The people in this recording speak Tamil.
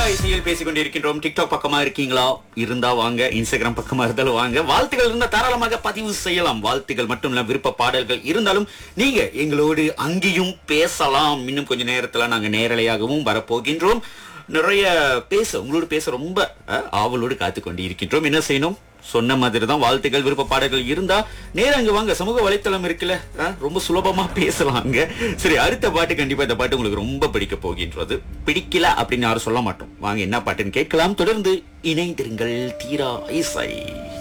இசையில் பேசிக் கொண்டிருக்கின்றோம் டிக்டாக் பக்கமா இருக்கீங்களா இருந்தா வாங்க இன்ஸ்டாகிராம் பக்கமா இருந்தாலும் வாங்க வாழ்த்துக்கள் இருந்தா தாராளமாக பதிவு செய்யலாம் வாழ்த்துக்கள் மட்டும் இல்ல விருப்ப பாடல்கள் இருந்தாலும் நீங்க எங்களோடு அங்கேயும் பேசலாம் இன்னும் கொஞ்ச நேரத்துல நாங்க நேரலையாகவும் வரப்போகின்றோம் நிறைய பேச உங்களோடு பேச ரொம்ப அஹ், ஆவலோடு காத்து கொண்டு இருக்கின்றோம் என்ன செய்யணும் சொன்ன மாதிரி தான் வாழ்த்துக்கள் விருப்ப பாடல்கள் இருந்தா நேரா அங்க வாங்க சமூக வலைத்தளம் இருக்குல்ல அஹ், ரொம்ப சுலபமா பேசலாம் அங்க சரி அடுத்த பாட்டு கண்டிப்பா இந்த பாட்டு உங்களுக்கு ரொம்ப பிடிக்க போகின்றது பிடிக்கல அப்படின்னு யாரும் சொல்ல மாட்டோம் வாங்க என்ன பாட்டுன்னு கேட்கலாம் தொடர்ந்து இணைந்திருங்கள் தீரா இசை